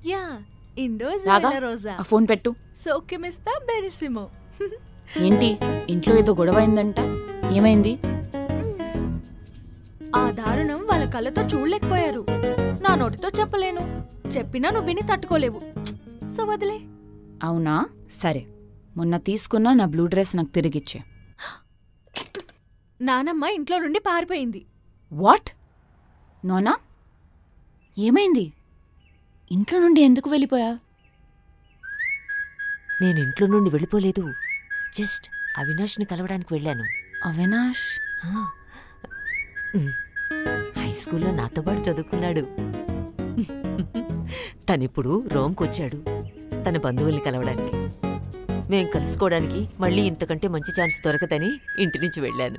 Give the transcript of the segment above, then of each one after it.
Yeah ఇండోస్ రాగా రోజా ఆ phone పెట్టు సోక్యమిస్తా బెరిసిమో ఏంటి ఇంట్లో ఏదో గొడవ అయిందంట ఏమైంది ఆ దారుణం వాళ్ళ కళ్ళతో చూడలేకపోయారు నా నోటితో చెప్పలేను చెప్పినా నువ్వు విని తట్టుకోలేవు సో వదిలే అవునా సరే మొన్న తీసుకున్న నా బ్లూ డ్రెస్ నాకు తిరిగిచ్చే నానమ్మ ఇంట్లో నుండి పారిపోయింది వాట్ నోనా ఏమైంది ఇంట్లో నుండి ఎందుకు వెళ్ళిపోయా నేను ఇంట్లో నుండి వెళ్ళిపోలేదు జస్ట్ అవినాష్ని కలవడానికి వెళ్ళాను అవినాష్ ఆ. ఉమ్. హై స్కూల్లో నాతో పాటు చదువుకున్నాడు తనిప్పుడు రోమ్కొచ్చాడు తన బంధువుల్ని కలవడానికి మేం కలుసుకోవడానికి మళ్ళీ ఇంతకంటే మంచి ఛాన్స్ దొరకదని ఇంటి నుంచి వెళ్ళాను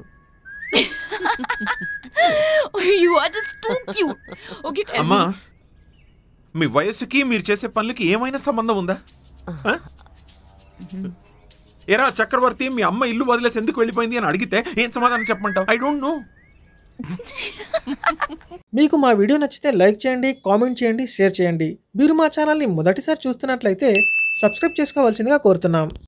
you are just too cute okay అమ్మా మీ వయస్సుకి మీరు చేసే పనులకి ఏమైనా సంబంధం ఉందా ఆ? ఎరా చక్రవర్తి మీ అమ్మ ఇల్లు వదిలేసి ఎందుకు వెళ్ళిపోయింది అని అడిగితే ఏం సమాధానం చెప్పమంటావు ఐ డోంట్ నో మీకు మా వీడియో నచ్చితే లైక్ చేయండి కామెంట్ చేయండి షేర్ చేయండి మీరు మా ఛానల్ని మొదటిసారి చూస్తున్నట్లయితే సబ్స్క్రైబ్ చేసుకోవాల్సిందిగా కోరుతున్నాం